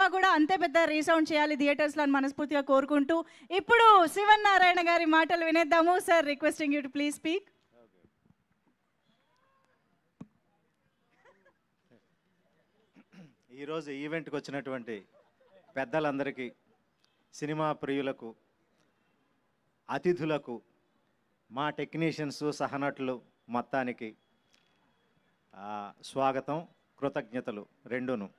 కూడా అంతే పెద్ద రీసౌండ్ చేయాలి థియేటర్స్లో అని మనస్ఫూర్తిగా కోరుకుంటూ ఇప్పుడు శివన్ నారాయణ గారి మాటలు వినేద్దాము sir requesting you to please speak ఈరోజు ఈవెంట్కి వచ్చినటువంటి పెద్దలందరికీ సినిమా ప్రియులకు అతిథులకు మా టెక్నీషియన్స్ సహనటులు మొత్తానికి ఆ, స్వాగతం కృతజ్ఞతలు రెండును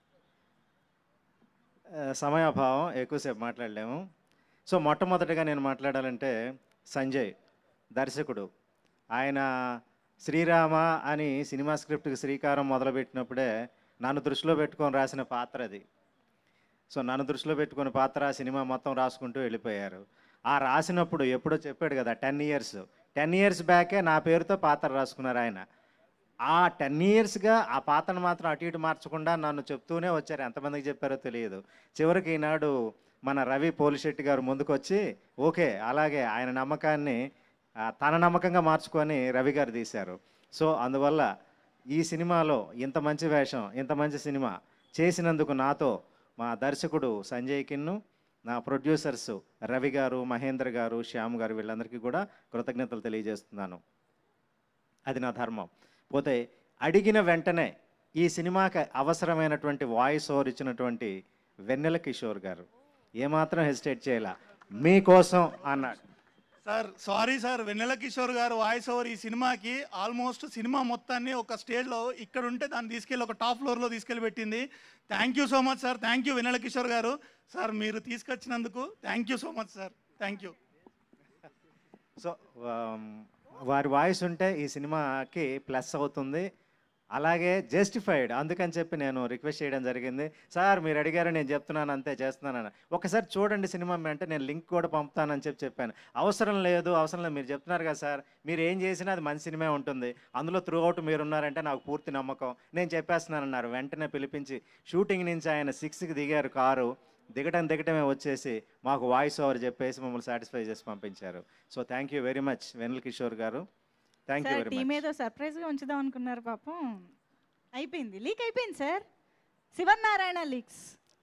ఆ, సమయాభావం ఎక్కువసేపు మాట్లాడలేము సో మొట్టమొదటిగా నేను మాట్లాడాలంటే సంజయ్ దర్శకుడు ఆయన శ్రీరామ అని సినిమా స్క్రిప్ట్కి శ్రీకారం మొదలుపెట్టినప్పుడే నన్ను దృష్టిలో పెట్టుకొని రాసిన పాత్ర అది సో నన్ను దృష్టిలో పెట్టుకుని పాత్ర సినిమా మొత్తం రాసుకుంటూ వెళ్ళిపోయారు ఆ రాసినప్పుడు ఎప్పుడో చెప్పాడు కదా టెన్ ఇయర్స్ టెన్ ఇయర్స్ బ్యాకే నా పేరుతో పాత్ర రాసుకున్నారు ఆయన ఆ టెన్ ఇయర్స్గా ఆ పాత్రను మాత్రం అటు ఇటు మార్చకుండా నన్ను చెప్తూనే వచ్చారు ఎంతమందికి చెప్పారో తెలియదు చివరికి ఈనాడు మన రవి పోలిశెట్టి గారు ముందుకొచ్చి ఓకే అలాగే ఆయన నమ్మకాన్ని ఆ, తన నమ్మకంగా మార్చుకొని రవి గారు తీశారు సో అందువల్ల ఈ సినిమాలో ఇంత మంచి వేషం ఇంత మంచి సినిమా చేసినందుకు నాతో మా దర్శకుడు సంజయ్ కిన్ను నా ప్రొడ్యూసర్స్ రవి గారు మహేంద్ర గారు శ్యామ్ గారు వీళ్ళందరికీ కూడా కృతజ్ఞతలు తెలియజేస్తున్నాను అది నా ధర్మం పోతే అడిగిన వెంటనే ఈ సినిమాకి అవసరమైనటువంటి వాయిస్ ఓవర్ ఇచ్చినటువంటి వెన్నెల కిషోర్ గారు ఏమాత్రం హెసిటేట్ చేయాల మీకోసం అన్నాడు sir sorry sir Vennela Kishore garu voice over ఈ సినిమాకి ఆల్మోస్ట్ సినిమా మొత్తాన్ని ఒక స్టేజ్లో ఇక్కడ ఉంటే దాన్ని తీసుకెళ్ళి ఒక టాప్ ఫ్లోర్లో తీసుకెళ్ళి పెట్టింది thank you so much sir thank you Vennela Kishore garu sir మీరు తీసుకొచ్చినందుకు thank you so much sir thank you so um, వారి వాయిస్ ఉంటే ఈ సినిమాకి ప్లస్ అవుతుంది అలాగే జస్టిఫైడ్ అందుకని చెప్పి నేను రిక్వెస్ట్ చేయడం జరిగింది సార్ మీరు అడిగారు నేను చెప్తున్నాను అంతే చేస్తున్నాను ఒకసారి చూడండి సినిమా అంటే నేను లింక్ కూడా పంపుతానని చెప్పి చెప్పాను అవసరం లేదు అవసరం లేదు మీరు చెప్తున్నారు కదా సార్ మీరు ఏం చేసినా అది మంచి సినిమా ఉంటుంది అందులో త్రూ అవుట్ మీరు ఉన్నారంటే నాకు పూర్తి నమ్మకం నేను చెప్పేస్తున్నానన్నారు వెంటనే పిలిపించి షూటింగ్ నుంచి ఆయన సిక్స్కి దిగారు కారు దిగటం దిగటమే వచ్చేసి మాకు వాయిస్ ఓవర్ చెప్పేసి మమ్మల్ని సాటిస్ఫై చేసి పంపించారు so thank you very much Vennela Kishore garu thank you sir very team much ఏదో సర్ప్రైజ్గా ఉంచుదాం అనుకున్నారు పాపం అయిపోయింది లీక్ అయిపోయింది sir Sivan Narayana leaks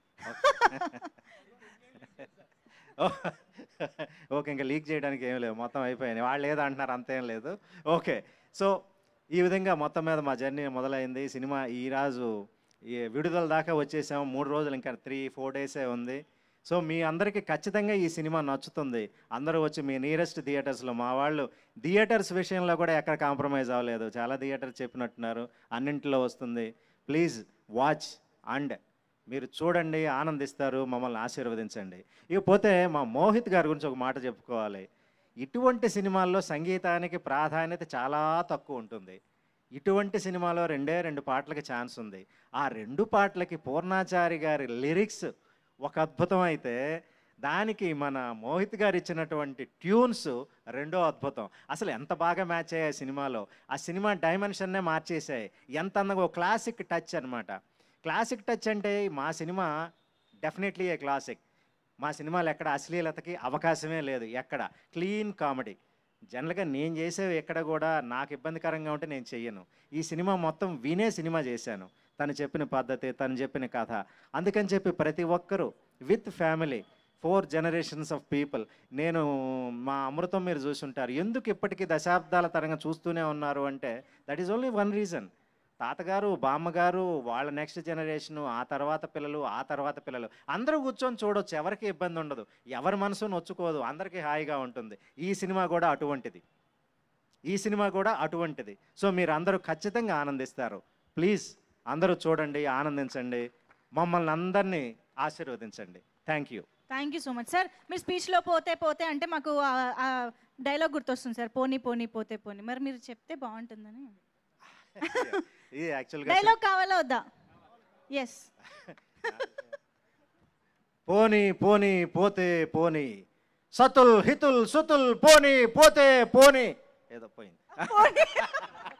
okay ఇంకా లీక్ చేయడానికి ఏం లేదు మొత్తం అయిపోయింది వాళ్ళు ఏదో అంటున్నారు అంతేం లేదు ఓకే సో ఈ విధంగా మొత్తం మీద మా జర్నీ మొదలైంది ఈ సినిమా ఈరోజు ఈ విడుదల దాకా వచ్చేసాము మూడు రోజులు ఇంకా త్రీ ఫోర్ డేసే ఉంది సో మీ అందరికీ ఖచ్చితంగా ఈ సినిమా నచ్చుతుంది అందరూ వచ్చి మీ నియరెస్ట్ థియేటర్స్లో మా వాళ్ళు థియేటర్స్ విషయంలో కూడా ఎక్కడ కాంప్రమైజ్ అవ్వలేదు చాలా థియేటర్స్ చెప్పినట్టున్నారు అన్నింటిలో వస్తుంది ప్లీజ్ వాచ్ అండ్ మీరు చూడండి ఆనందిస్తారు మమ్మల్ని ఆశీర్వదించండి ఇకపోతే మా మోహిత్ గారి గురించి ఒక మాట చెప్పుకోవాలి ఇటువంటి సినిమాల్లో సంగీతానికి ప్రాధాన్యత చాలా తక్కువ ఉంటుంది ఇటువంటి సినిమాలో రెండే రెండు పాటలకి ఛాన్స్ ఉంది ఆ రెండు పాటలకి పూర్ణాచారి గారి లిరిక్స్ ఒక అద్భుతం అయితే దానికి మన మోహిత్ గారు ఇచ్చినటువంటి ట్యూన్స్ రెండో అద్భుతం అసలు ఎంత బాగా మ్యాచ్ అయ్యాయి సినిమాలో ఆ సినిమా డైమెన్షన్నే మార్చేసాయి ఎంత అందంగా ఒక క్లాసిక్ టచ్ అనమాట క్లాసిక్ టచ్ అంటే మా సినిమా డెఫినెట్లీ ఏ క్లాసిక్ మా సినిమాలు ఎక్కడ అశ్లీలతకి అవకాశమే లేదు ఎక్కడ క్లీన్ కామెడీ జనరల్గా నేను చేసేవి ఎక్కడ కూడా నాకు ఇబ్బందికరంగా ఉంటే నేను చెయ్యను ఈ సినిమా మొత్తం వినే సినిమా చేశాను తను చెప్పిన పద్ధతి తను చెప్పిన కథ అందుకని చెప్పి ప్రతి ఒక్కరూ with family four generations of people నేను మా అమృతం మీరు చూసుంటారు ఎందుకు ఇప్పటికీ దశాబ్దాల తరంగా చూస్తూనే ఉన్నారు అంటే that is only one reason తాతగారు బామ్మగారు వాళ్ళ నెక్స్ట్ జనరేషను ఆ తర్వాత పిల్లలు ఆ తర్వాత పిల్లలు అందరూ కూర్చొని చూడొచ్చు ఎవరికి ఇబ్బంది ఉండదు ఎవరి మనసు నొచ్చుకోదు అందరికీ హాయిగా ఉంటుంది ఈ సినిమా కూడా అటువంటిది ఈ సినిమా కూడా అటువంటిది సో మీరు అందరూ ఖచ్చితంగా ఆనందిస్తారు ప్లీజ్ అందరూ చూడండి ఆనందించండి మమ్మల్ని అందరినీ ఆశీర్వదించండి thank you thank you so much sir మీరు స్పీచ్లో పోతే పోతే అంటే మాకు ఆ డైలాగ్ గుర్తొస్తుంది సార్ పోనీ పోనీ పోతే పోనీ మరి మీరు చెప్తే బాగుంటుందని ఇది యాక్చువల్గా డైలాగ్ కావాలా వద్దా ఎస్ పోని పోని పోతే పోని సతుల్ హితుల్ సుతుల్ పోని పోతే పోని ఏదో పోయింది